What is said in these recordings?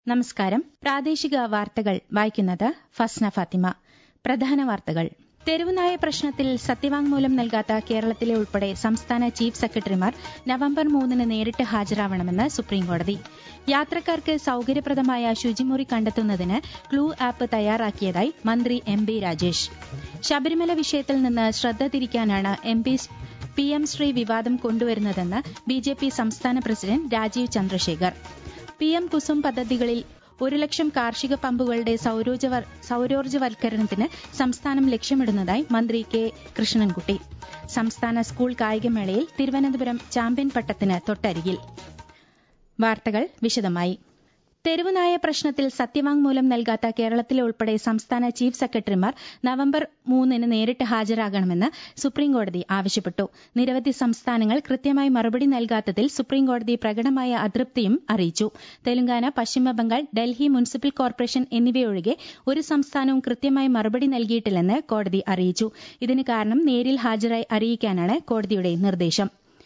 നമസ്കാരം പ്രാദേശിക വാർത്തകൾ വായിക്കുന്നത് ഫസ്ന ഫാത്തിമ പ്രധാന വാർത്തകൾ തെരുവുനായ പ്രശ്നത്തിൽ സത്യവാങ്മൂലം നൽകാത്ത കേരളത്തിലെ ഉൾപ്പെടെ സംസ്ഥാന ചീഫ് സെക്രട്ടറിമാർ നവംബർ മൂന്നിന് നേരിട്ട് ഹാജരാവണമെന്ന് സുപ്രീംകോടതി യാത്രക്കാർക്ക് സൌകര്യപ്രദമായ ശുചിമുറി കണ്ടെത്തുന്നതിന് ക്ലൂ ആപ്പ് തയ്യാറാക്കിയതായി മന്ത്രി എം ബി രാജേഷ് ശബരിമല വിഷയത്തിൽ നിന്ന് ശ്രദ്ധ തിരിക്കാനാണ് M P P M Shri വിവാദം കൊണ്ടുവരുന്നതെന്ന് ബി ജെ പി സംസ്ഥാന president Rajeev Chandrasekhar P M Kusum പദ്ധതികളിൽ ഒരു ലക്ഷം കാർഷിക പമ്പുകളുടെ സൌരോർജ്ജവൽക്കരണത്തിന് സംസ്ഥാനം ലക്ഷ്യമിടുന്നതായി മന്ത്രി കെ കൃഷ്ണൻകുട്ടി സംസ്ഥാന സ്കൂൾ കായികമേളയിൽ തിരുവനന്തപുരം ചാമ്പ്യൻ പട്ടത്തിന് തൊട്ടരികിൽ വാർത്തകൾ വിശദമായി തെരുവുനായ പ്രശ്നത്തിൽ സത്യവാങ്മൂലം നൽകാത്ത കേരളത്തിലെ ഉൾപ്പെടെ സംസ്ഥാന ചീഫ് സെക്രട്ടറിമാർ നവംബർ മൂന്നിന് നേരിട്ട് ഹാജരാകണമെന്ന് സുപ്രീംകോടതി ആവശ്യപ്പെട്ടു നിരവധി സംസ്ഥാനങ്ങൾ കൃത്യമായി മറുപടി നൽകാത്തതിൽ സുപ്രീംകോടതി പ്രകടമായ അതൃപ്തിയും അറിയിച്ചു തെലങ്കാന പശ്ചിമബംഗാൾ ഡൽഹി മുനിസിപ്പൽ കോർപ്പറേഷൻ എന്നിവയൊഴികെ ഒരു സംസ്ഥാനവും കൃത്യമായി മറുപടി നൽകിയിട്ടില്ലെന്ന് കോടതി അറിയിച്ചു ഇതിന് കാരണം നേരിൽ ഹാജരായി അറിയിക്കാനാണ് കോടതിയുടെ നിർദ്ദേശം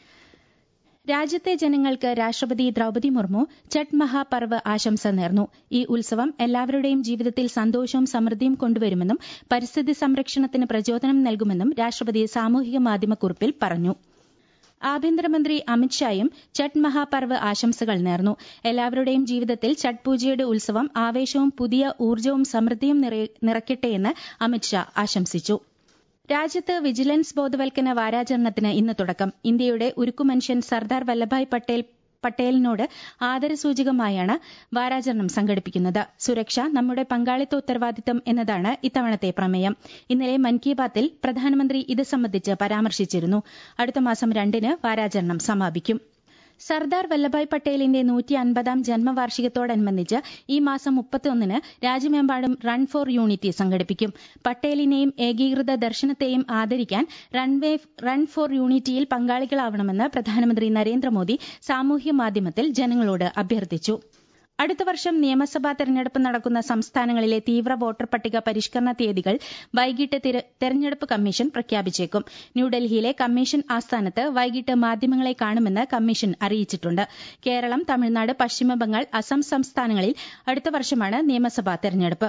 രാജ്യത്തെ ജനങ്ങൾക്ക് രാഷ്ട്രപതി ദ്രൌപതി മുർമു ഛട്ട് മഹാപർവ് ആശംസ നേർന്നു ഈ ഉത്സവം എല്ലാവരുടെയും ജീവിതത്തിൽ സന്തോഷവും സമൃദ്ധിയും കൊണ്ടുവരുമെന്നും പരിസ്ഥിതി സംരക്ഷണത്തിന് പ്രചോദനം നൽകുമെന്നും രാഷ്ട്രപതി സാമൂഹിക മാധ്യമക്കുറിപ്പിൽ പറഞ്ഞു ആഭ്യന്തരമന്ത്രി അമിത്ഷായും ഛട്ട് മഹാപർവ് ആശംസകൾ നേർന്നു എല്ലാവരുടെയും ജീവിതത്തിൽ ഛട്ട് പൂജയുടെ ഉത്സവം ആവേശവും പുതിയ ഊർജ്ജവും സമൃദ്ധിയും നിറയ്ക്കട്ടെയെന്ന് അമിത്ഷാ ആശംസിച്ചു രാജ്യത്ത് വിജിലൻസ് ബോധവൽക്കരണ വാരാചരണത്തിന് ഇന്ന് തുടക്കം ഇന്ത്യയുടെ ഉരുക്കുമനുഷ്യൻ സർദാർ വല്ലഭായ് പട്ടേൽ പട്ടേലിനോട് ആദരസൂചകമായാണ് വാരാചരണം സംഘടിപ്പിക്കുന്നത് സുരക്ഷ നമ്മുടെ പങ്കാളിത്ത ഉത്തരവാദിത്തം എന്നതാണ് ഇത്തവണത്തെ പ്രമേയം ഇന്നലെ മൻ കി ബാത്തിൽ പ്രധാനമന്ത്രി ഇത് സംബന്ധിച്ച് പരാമർശിച്ചിരുന്നു അടുത്ത മാസം രണ്ടിന് വാരാചരണം സമാപിക്കും സർദാർ വല്ലഭായ് പട്ടേലിന്റെ നൂറ്റി അൻപതാം ജന്മവാർഷികത്തോടനുബന്ധിച്ച് ഈ മാസം മുപ്പത്തിയൊന്നിന് രാജ്യമെമ്പാടും റൺ ഫോർ യൂണിറ്റി സംഘടിപ്പിക്കും പട്ടേലിനെയും ഏകീകൃത ദർശനത്തെയും ആദരിക്കാൻ റൺവേ റൺ ഫോർ യൂണിറ്റിയിൽ പങ്കാളികളാവണമെന്ന് പ്രധാനമന്ത്രി നരേന്ദ്രമോദി സാമൂഹ്യ മാധ്യമത്തിൽ ജനങ്ങളോട് അഭ്യർത്ഥിച്ചു അടുത്ത വർഷം നിയമസഭാ തെരഞ്ഞെടുപ്പ് നടക്കുന്ന സംസ്ഥാനങ്ങളിലെ തീവ്ര വോട്ടർ പട്ടിക പരിഷ്കരണ തീയതികൾ വൈകിട്ട് തെരഞ്ഞെടുപ്പ് കമ്മീഷൻ പ്രഖ്യാപിച്ചേക്കും ന്യൂഡൽഹിയിലെ കമ്മീഷൻ ആസ്ഥാനത്ത് വൈകിട്ട് മാധ്യമങ്ങളെ കാണുമെന്ന് കമ്മീഷൻ അറിയിച്ചിട്ടുണ്ട് കേരളം തമിഴ്നാട് പശ്ചിമബംഗാൾ അസം സംസ്ഥാനങ്ങളിൽ അടുത്ത വർഷമാണ് നിയമസഭാ തെരഞ്ഞെടുപ്പ്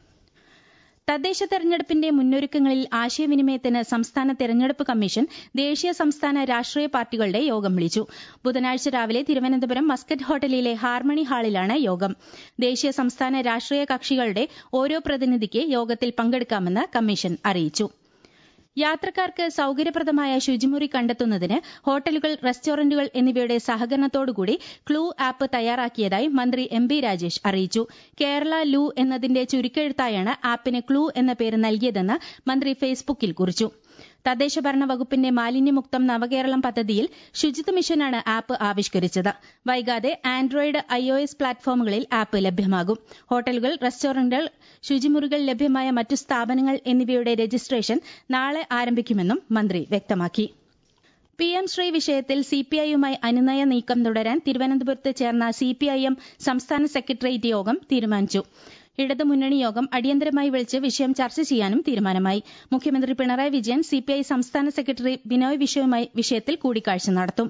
തദ്ദേശ തെരഞ്ഞെടുപ്പിന്റെ മുന്നൊരുക്കങ്ങളിൽ ആശയവിനിമയത്തിന് സംസ്ഥാന തെരഞ്ഞെടുപ്പ് കമ്മീഷൻ ദേശീയ സംസ്ഥാന രാഷ്ട്രീയ പാർട്ടികളുടെ യോഗം വിളിച്ചു ബുധനാഴ്ച രാവിലെ തിരുവനന്തപുരം മസ്കറ്റ് ഹോട്ടലിലെ ഹാർമണി ഹാളിലാണ് യോഗം ദേശീയ സംസ്ഥാന രാഷ്ട്രീയ കക്ഷികളുടെ ഓരോ പ്രതിനിധിക്ക് യോഗത്തിൽ പങ്കെടുക്കാമെന്ന് കമ്മീഷൻ അറിയിച്ചു യാത്രക്കാർക്ക് സൌകര്യപ്രദമായ ശുചിമുറി കണ്ടെത്തുന്നതിന് ഹോട്ടലുകൾ റെസ്റ്റോറന്റുകൾ എന്നിവയുടെ സഹകരണത്തോടുകൂടി ക്ലൂ ആപ്പ് തയ്യാറാക്കിയതായി മന്ത്രി എം ബി രാജേഷ് അറിയിച്ചു കേരള ലൂ എന്നതിന്റെ ചുരുക്കെഴുത്തായാണ് ആപ്പിന് ക്ലൂ എന്ന പേര് നൽകിയതെന്ന് മന്ത്രി ഫേസ്ബുക്കിൽ കുറിച്ചു തദ്ദേശഭരണ വകുപ്പിന്റെ മാലിന്യമുക്തം നവകേരളം പദ്ധതിയിൽ ശുചിത്വ മിഷനാണ് ആപ്പ് ആവിഷ്കരിച്ചത് വൈകാതെ ആൻഡ്രോയിഡ് ഐഒഎസ് പ്ലാറ്റ്ഫോമുകളിൽ ആപ്പ് ലഭ്യമാകും ഹോട്ടലുകൾ റെസ്റ്റോറന്റുകൾ ശുചിമുറികൾ ലഭ്യമായ മറ്റു സ്ഥാപനങ്ങൾ എന്നിവയുടെ രജിസ്ട്രേഷൻ നാളെ ആരംഭിക്കുമെന്നും മന്ത്രി വ്യക്തമാക്കി പി എം ശ്രീ വിഷയത്തിൽ സിപിഐയുമായി അനുനയ നീക്കം തുടരാൻ തിരുവനന്തപുരത്ത് ചേർന്ന സിപിഐഎം സംസ്ഥാന സെക്രട്ടേറിയറ്റ് യോഗം തീരുമാനിച്ചു ഇടതുമുന്നണി യോഗം അടിയന്തരമായി വിളിച്ച് വിഷയം ചർച്ച ചെയ്യാനും തീരുമാനമായി മുഖ്യമന്ത്രി പിണറായി വിജയൻ സിപിഐ സംസ്ഥാന സെക്രട്ടറി ബിനോയ് വിശ്വയുമായി വിഷയത്തിൽ കൂടിക്കാഴ്ച നടത്തും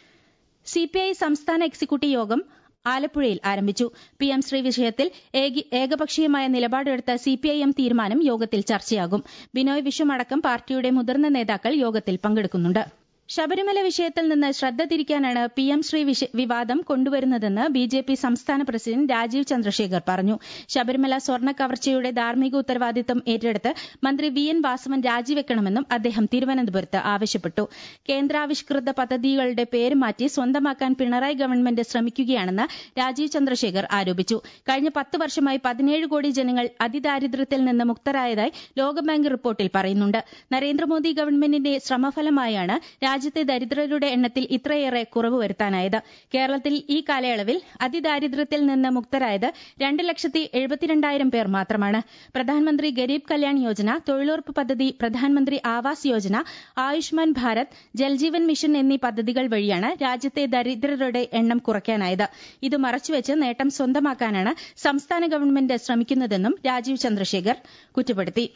സിപിഐ സംസ്ഥാന എക്സിക്യൂട്ടീവ് യോഗം ആലപ്പുഴയിൽ ആരംഭിച്ചു പി എം ശ്രീ വിഷയത്തിൽ ഏകപക്ഷീയമായ നിലപാടെടുത്ത സിപിഐഎം തീരുമാനം യോഗത്തിൽ ചർച്ചയാകും ബിനോയ് വിശ്വം അടക്കം പാർട്ടിയുടെ മുതിർന്ന നേതാക്കൾ യോഗത്തിൽ പങ്കെടുക്കുന്നുണ്ട് ശബരിമല വിഷയത്തിൽ നിന്ന് ശ്രദ്ധ തിരിക്കാനാണ് പി എം ശ്രീ വിവാദം കൊണ്ടുവരുന്നതെന്ന് ബി ജെ പി സംസ്ഥാന പ്രസിഡന്റ് രാജീവ് ചന്ദ്രശേഖർ പറഞ്ഞു ശബരിമല സ്വർണ്ണ കവർച്ചയുടെ ധാർമ്മിക ഉത്തരവാദിത്തം ഏറ്റെടുത്ത് മന്ത്രി വി എൻ വാസവൻ രാജിവെക്കണമെന്നും അദ്ദേഹം തിരുവനന്തപുരത്ത് ആവശ്യപ്പെട്ടു കേന്ദ്രാവിഷ്കൃത പദ്ധതികളുടെ പേര് മാറ്റി സ്വന്തമാക്കാൻ പിണറായി ഗവൺമെന്റ് ശ്രമിക്കുകയാണെന്ന് രാജീവ് ചന്ദ്രശേഖർ ആരോപിച്ചു കഴിഞ്ഞ പത്ത് വർഷമായി പതിനേഴ് കോടി ജനങ്ങൾ അതിദാരിദ്ര്യത്തിൽ നിന്ന് മുക്തരായതായി ലോകബാങ്ക് റിപ്പോർട്ടിൽ പറയുന്നുണ്ട് നരേന്ദ്രമോദി ഗവൺമെന്റിന്റെ ശ്രമഫലമായാണ് രാജ്യത്തെ ദരിദ്രരുടെ എണ്ണത്തിൽ ഇത്രയേറെ കുറവ് വരുത്താനായത് കേരളത്തിൽ ഈ കാലയളവിൽ അതിദാരിദ്ര്യത്തിൽ നിന്ന് മുക്തരായത് രണ്ട് ലക്ഷത്തി എഴുപത്തിരണ്ടായിരം പേർ മാത്രമാണ് പ്രധാനമന്ത്രി ഗരീബ് കല്യാൺ യോജന തൊഴിലുറപ്പ് പദ്ധതി പ്രധാനമന്ത്രി ആവാസ് യോജന ആയുഷ്മാൻ ഭാരത് ജൽജീവൻ മിഷൻ എന്നീ പദ്ധതികൾ വഴിയാണ് രാജ്യത്തെ ദരിദ്രരുടെ എണ്ണം കുറയ്ക്കാനായത് ഇത് മറച്ചുവെച്ച് നേട്ടം സ്വന്തമാക്കാനാണ് സംസ്ഥാന ഗവൺമെന്റ് ശ്രമിക്കുന്നതെന്നും രാജീവ് ചന്ദ്രശേഖർ കുറ്റപ്പെടുത്തി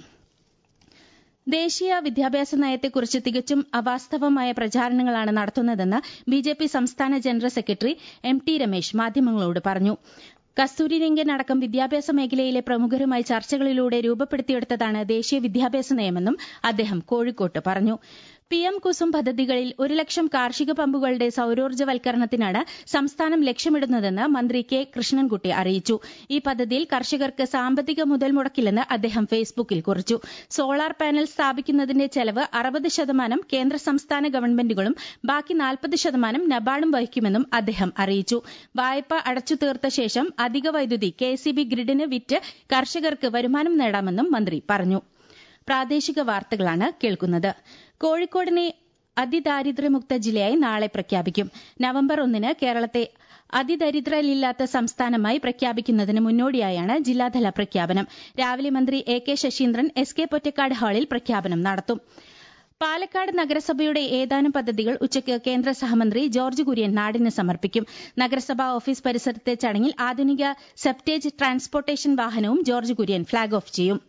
ദേശീയ വിദ്യാഭ്യാസ നയത്തെക്കുറിച്ച് തികച്ചും അവാസ്തവമായ പ്രചാരണങ്ങളാണ് നടത്തുന്നതെന്ന് ബിജെപി സംസ്ഥാന general secretary M T Ramesh മാധ്യമങ്ങളോട് പറഞ്ഞു കസ്തൂരിരംഗൻ അടക്കം വിദ്യാഭ്യാസ മേഖലയിലെ പ്രമുഖരുമായി ചർച്ചകളിലൂടെ രൂപപ്പെടുത്തിയെടുത്തതാണ് ദേശീയ വിദ്യാഭ്യാസ നയമെന്നും അദ്ദേഹം കോഴിക്കോട്ട് പറഞ്ഞു പി എം കുസും പദ്ധതികളിൽ ഒരു ലക്ഷം കാർഷിക പമ്പുകളുടെ സൌരോർജ്ജവൽക്കരണത്തിനാണ് സംസ്ഥാനം ലക്ഷ്യമിടുന്നതെന്ന് മന്ത്രി കെ കൃഷ്ണൻകുട്ടി അറിയിച്ചു ഈ പദ്ധതിയിൽ കർഷകർക്ക് സാമ്പത്തിക മുതൽ മുടക്കില്ലെന്ന് അദ്ദേഹം ഫേസ്ബുക്കിൽ കുറിച്ചു സോളാർ പാനൽ സ്ഥാപിക്കുന്നതിന്റെ ചെലവ് അറുപത് ശതമാനം കേന്ദ്ര സംസ്ഥാന ഗവൺമെന്റുകളും ബാക്കി നാൽപ്പത് ശതമാനം നബാർഡും വഹിക്കുമെന്നും അദ്ദേഹം അറിയിച്ചു വായ്പ അടച്ചു തീർത്ത ശേഷം അധിക വൈദ്യുതി കെ ഗ്രിഡിന് വിറ്റ് കർഷകർക്ക് വരുമാനം നേടാമെന്നും മന്ത്രി പറഞ്ഞു പ്രാദേശിക വാർത്തകളാണ് കേൾക്കുന്നത് കോഴിക്കോടിനെ അതിദാരിദ്ര്യമുക്ത ജില്ലയായി നാളെ പ്രഖ്യാപിക്കും നവംബർ ഒന്നിന് കേരളത്തെ അതിദരിദ്രരില്ലാത്ത സംസ്ഥാനമായി പ്രഖ്യാപിക്കുന്നതിന് മുന്നോടിയായാണ് ജില്ലാതല പ്രഖ്യാപനം രാവിലെ മന്ത്രി A K Saseendran S K Pottekkatt ഹാളിൽ പ്രഖ്യാപനം നടത്തും പാലക്കാട് നഗരസഭയുടെ ഏതാനും പദ്ധതികൾ ഉച്ചയ്ക്ക് കേന്ദ്ര സഹമന്ത്രി ജോർജ് കുര്യൻ നാടിന് സമർപ്പിക്കും നഗരസഭാ ഓഫീസ് പരിസരത്തെ ചടങ്ങിൽ ആധുനിക സെപ്റ്റേജ് ട്രാൻസ്പോർട്ടേഷൻ വാഹനവും ജോർജ് കുര്യൻ ഫ്ളാഗ് ഓഫ് ചെയ്യും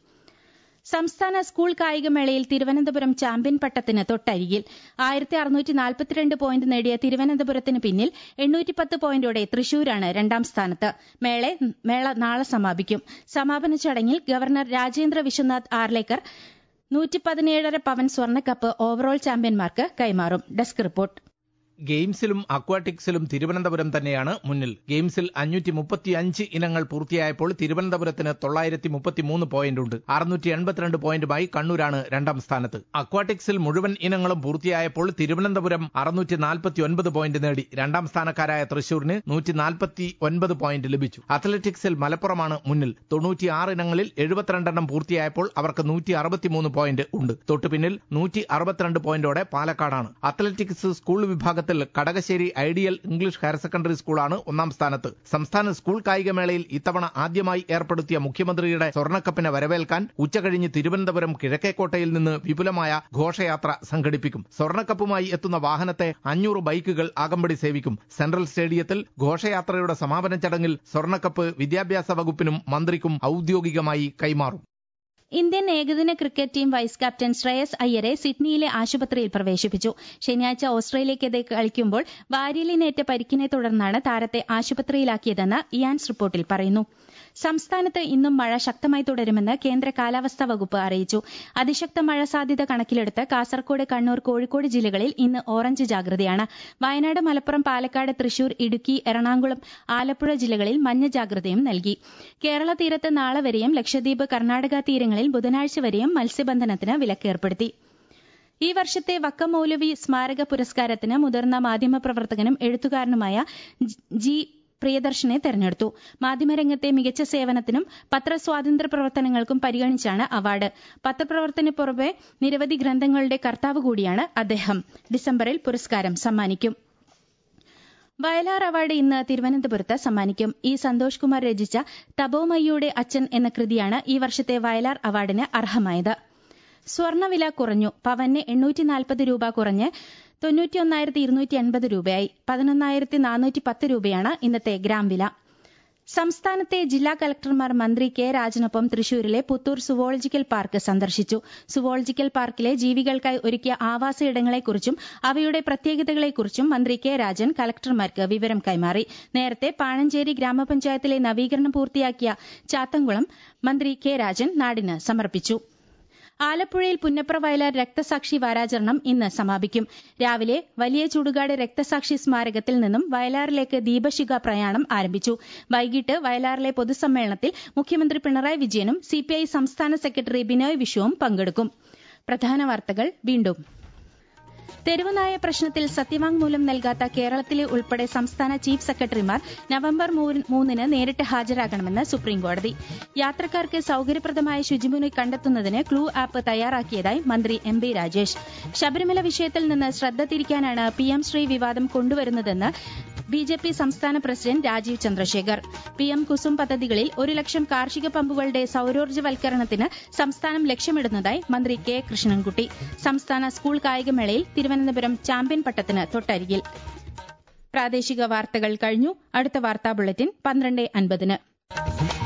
സംസ്ഥാന സ്കൂൾ കായികമേളയിൽ തിരുവനന്തപുരം ചാമ്പ്യൻ പട്ടത്തിന് തൊട്ടരികിൽ ആയിരത്തി അറുന്നൂറ്റി നാൽപ്പത്തിരണ്ട് പോയിന്റ് നേടിയ തിരുവനന്തപുരത്തിന് പിന്നിൽ എണ്ണൂറ്റി പത്ത് പോയിന്റോടെ തൃശൂരാണ് രണ്ടാം സ്ഥാനത്ത് മേളെ മേള നാളെ സമാപിക്കും സമാപന ചടങ്ങിൽ ഗവർണർ രാജേന്ദ്ര വിശ്വനാഥ് ആർലേക്കർ നൂറ്റി പതിനേഴര പവൻ സ്വർണ്ണക്കപ്പ് ഓവറോൾ ചാമ്പ്യന്മാർക്ക് കൈമാറും ഡെസ്ക് റിപ്പോർട്ട് ഗെയിംസിലും അക്വാട്ടിക്സിലും തിരുവനന്തപുരം തന്നെയാണ് മുന്നിൽ ഗെയിംസിൽ അഞ്ഞൂറ്റി മുപ്പത്തിയഞ്ച് ഇനങ്ങൾ പൂർത്തിയായപ്പോൾ തിരുവനന്തപുരത്തിന് തൊള്ളായിരത്തി മുപ്പത്തിമൂന്ന് പോയിന്റ് ഉണ്ട് അറുന്നൂറ്റി എൺപത്തിരണ്ട് പോയിന്റുമായി കണ്ണൂരാണ് രണ്ടാം സ്ഥാനത്ത് അക്വാട്ടിക്സിൽ മുഴുവൻ ഇനങ്ങളും പൂർത്തിയായപ്പോൾ തിരുവനന്തപുരം അറുന്നൂറ്റി നാൽപ്പത്തി ഒൻപത് പോയിന്റ് നേടി രണ്ടാം സ്ഥാനക്കാരായ തൃശൂരിന് നൂറ്റി നാൽപ്പത്തി ഒൻപത് പോയിന്റ് ലഭിച്ചു അത്ലറ്റിക്സിൽ മലപ്പുറമാണ് മുന്നിൽ തൊണ്ണൂറ്റിയാറ് ഇനങ്ങളിൽ എഴുപത്തിരണ്ടെണ്ണം പൂർത്തിയായപ്പോൾ അവർക്ക് നൂറ്റി അറുപത്തിമൂന്ന് പോയിന്റ് ഉണ്ട് തൊട്ടുപിന്നിൽ നൂറ്റി അറുപത്തിരണ്ട് പോയിന്റോടെ പാലക്കാടാണ് അത്ലറ്റിക്സ് സ്കൂൾ വിഭാഗത്തിൽ Kadakassery ideal English higher secondary സ്കൂളാണ് ഒന്നാം സ്ഥാനത്ത് സംസ്ഥാന സ്കൂൾ കായികമേളയിൽ ഇത്തവണ ആദ്യമായി ഏർപ്പെടുത്തിയ മുഖ്യമന്ത്രിയുടെ സ്വർണ്ണക്കപ്പിനെ വരവേൽക്കാൻ ഉച്ചകഴിഞ്ഞ് തിരുവനന്തപുരം കിഴക്കേക്കോട്ടയിൽ നിന്ന് വിപുലമായ ഘോഷയാത്ര സംഘടിപ്പിക്കും സ്വർണ്ണക്കപ്പുമായി എത്തുന്ന വാഹനത്തെ അഞ്ഞൂറ് ബൈക്കുകൾ അകമ്പടി സേവിക്കും സെൻട്രൽ സ്റ്റേഡിയത്തിൽ ഘോഷയാത്രയുടെ സമാപന ചടങ്ങിൽ സ്വർണ്ണക്കപ്പ് വിദ്യാഭ്യാസ വകുപ്പിനും മന്ത്രിക്കും ഔദ്യോഗികമായി കൈമാറും ഇന്ത്യൻ ഏകദിന cricket team vice captain Shreyas അയ്യരെ സിഡ്നിയിലെ ആശുപത്രിയിൽ പ്രവേശിപ്പിച്ചു ശനിയാഴ്ച ഓസ്ട്രേലിയക്കെതിരെ കളിക്കുമ്പോൾ വാരിയലിനേറ്റ പരിക്കിനെ തുടർന്നാണ് താരത്തെ ആശുപത്രിയിലാക്കിയതെന്ന് ഇയാൻസ് റിപ്പോർട്ടിൽ പറയുന്നു സംസ്ഥാനത്ത് ഇന്നും മഴ ശക്തമായി തുടരുമെന്ന് കേന്ദ്ര കാലാവസ്ഥാ വകുപ്പ് അറിയിച്ചു അതിശക്ത മഴ സാധ്യത കണക്കിലെടുത്ത് കാസർകോട് കണ്ണൂർ കോഴിക്കോട് ജില്ലകളിൽ ഇന്ന് ഓറഞ്ച് ജാഗ്രതയാണ് വയനാട് മലപ്പുറം പാലക്കാട് തൃശൂർ ഇടുക്കി എറണാകുളം ആലപ്പുഴ ജില്ലകളിൽ മഞ്ഞ ജാഗ്രതയും നൽകി കേരള തീരത്ത് നാളെ വരെയും ലക്ഷദ്വീപ് കർണാടക തീരങ്ങളിൽ ബുധനാഴ്ച വരെയും മത്സ്യബന്ധനത്തിന് വിലക്കേർപ്പെടുത്തി ഈ വർഷത്തെ വക്കം മൌലവി സ്മാരക പുരസ്കാരത്തിന് മുതിർന്ന മാധ്യമപ്രവർത്തകനും എഴുത്തുകാരനുമായ ജി പ്രിയദർശനെ തെരഞ്ഞെടുത്തു മാധ്യമരംഗത്തെ മികച്ച സേവനത്തിനും പത്രസ്വാതന്ത്ര്യ പ്രവർത്തനങ്ങൾക്കും പരിഗണിച്ചാണ് അവാർഡ് പത്രപ്രവർത്തന പുറമെ നിരവധി ഗ്രന്ഥങ്ങളുടെ കർത്താവ് കൂടിയാണ് അദ്ദേഹം ഡിസംബറിൽ പുരസ്കാരം സമ്മാനിക്കും വയലാർ അവാർഡ് ഇന്ന് തിരുവനന്തപുരത്ത് സമ്മാനിക്കും ഇ സന്തോഷ് കുമാർ രചിച്ച തപോമയ്യയുടെ അച്ഛൻ എന്ന കൃതിയാണ് ഈ വർഷത്തെ വയലാർ അവാർഡിന് അർഹമായത് സ്വർണ്ണവില കുറഞ്ഞു പവന് എണ്ണൂറ്റി നാൽപ്പത് രൂപ കുറഞ്ഞ് തൊണ്ണൂറ്റിയൊന്നായിരത്തി ഇരുന്നൂറ്റി എൺപത് രൂപയായി പതിനൊന്നായിരത്തി നാനൂറ്റി പത്ത് രൂപയാണ് ഇന്നത്തെ ഗ്രാം വില സംസ്ഥാനത്തെ ജില്ലാ കലക്ടർമാർ മന്ത്രി കെ രാജനൊപ്പം തൃശൂരിലെ പുത്തൂർ സുവോളജിക്കൽ പാർക്ക് സന്ദർശിച്ചു സുവോളജിക്കൽ പാർക്കിലെ ജീവികൾക്കായി ഒരുക്കിയ ആവാസ ഇടങ്ങളെക്കുറിച്ചും അവയുടെ പ്രത്യേകതകളെക്കുറിച്ചും മന്ത്രി കെ രാജൻ കലക്ടർമാർക്ക് വിവരം കൈമാറി നേരത്തെ പാണഞ്ചേരി ഗ്രാമപഞ്ചായത്തിലെ നവീകരണം പൂർത്തിയാക്കിയ ചാത്തംകുളം മന്ത്രി കെ രാജൻ നാടിന് സമർപ്പിച്ചു ആലപ്പുഴയിൽ പുന്നപ്ര വയലാർ രക്തസാക്ഷി വാരാചരണം ഇന്ന് സമാപിക്കും രാവിലെ വലിയ ചുടുകാട് രക്തസാക്ഷി സ്മാരകത്തിൽ നിന്നും വയലാറിലേക്ക് ദീപശിഖ പ്രയാണം ആരംഭിച്ചു വൈകിട്ട് വയലാറിലെ പൊതുസമ്മേളനത്തിൽ മുഖ്യമന്ത്രി പിണറായി വിജയനും സിപിഐ സംസ്ഥാന സെക്രട്ടറി ബിനോയ് വിശ്വവും പങ്കെടുക്കും പ്രധാന വാർത്തകൾ വീണ്ടും തെരുവുനായ പ്രശ്നത്തിൽ സത്യവാങ്മൂലം നൽകാത്ത കേരളത്തിലെ ഉൾപ്പെടെ സംസ്ഥാന ചീഫ് സെക്രട്ടറിമാർ നവംബർ മൂന്നിന് നേരിട്ട് ഹാജരാകണമെന്ന് സുപ്രീംകോടതി യാത്രക്കാർക്ക് സൌകര്യപ്രദമായ ശുചിമുറി കണ്ടെത്തുന്നതിന് ക്ലൂ ആപ്പ് തയ്യാറാക്കിയതായി മന്ത്രി എം ബി രാജേഷ് ശബരിമല വിഷയത്തിൽ നിന്ന് ശ്രദ്ധ തിരിക്കാനാണ് പി എം ശ്രീ വിവാദം കൊണ്ടുവരുന്നതെന്ന് ബി ജെ പി സംസ്ഥാന president Rajeev Chandrasekhar P M Kusum പദ്ധതികളിൽ ഒരു ലക്ഷം കാർഷിക പമ്പുകളുടെ സൌരോർജ്ജവൽക്കരണത്തിന് സംസ്ഥാനം ലക്ഷ്യമിടുന്നതായി മന്ത്രി കെ കൃഷ്ണൻകുട്ടി സംസ്ഥാന സ്കൂൾ കായികമേളയിൽ തിരുവനന്തപുരം ചാമ്പ്യൻ പട്ടത്തിന് തൊട്ടരികിൽ പ്രാദേശിക വാർത്തകൾ കഴിഞ്ഞു അടുത്ത വാർത്താ ബുള്ളറ്റിൻ പന്ത്രണ്ട് അൻപതിന്